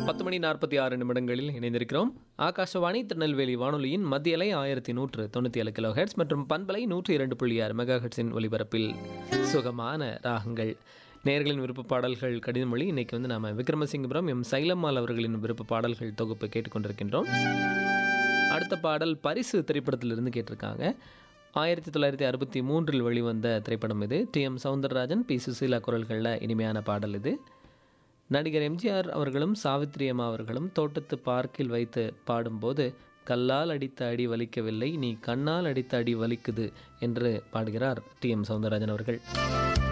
பத்து மணி நாற்பத்தி ஆறு நிமிடங்களில் இணைந்திருக்கிறோம் ஆகாஷவாணி திருநெல்வேலி வானொலியின் மத்திய அலை ஆயிரத்தி நூற்று தொண்ணூற்றி ஏழு கிலோ ஹெர்ட்ஸ் மற்றும் பண்பலை நூற்றி இரண்டு புள்ளி ஆறு மெகா ஹெர்ட்ஸின் ஒலிபரப்பில் சுகமான ராகங்கள் நேர்களின் விருப்ப பாடல்கள் கடிதம் மொழி இன்னைக்கு வந்து நாம விக்ரமசிங்கபுரம் எம் சைலம்மாள் அவர்களின் விருப்ப பாடல்கள் தொகுப்பு கேட்டுக்கொண்டிருக்கின்றோம் அடுத்த பாடல் பரிசு திரைப்படத்திலிருந்து கேட்டிருக்காங்க ஆயிரத்தி தொள்ளாயிரத்தி அறுபத்தி மூன்றில் வெளிவந்த திரைப்படம் இது டி எம் சவுந்தரராஜன் பி சுசீலா குரல்களில் இனிமையான பாடல் இது நடிகர் எம்ஜிஆர் அவர்களும் சாவித்ரி அம்மா அவர்களும் தோட்டத்து பார்க்கில் வைத்து பாடும்போது கல்லால் அடித்த அடி வலிக்கவில்லை நீ கண்ணால் அடித்த அடி வலிக்குது என்று பாடுகிறார் டி எம் சவுந்தரராஜன் அவர்கள்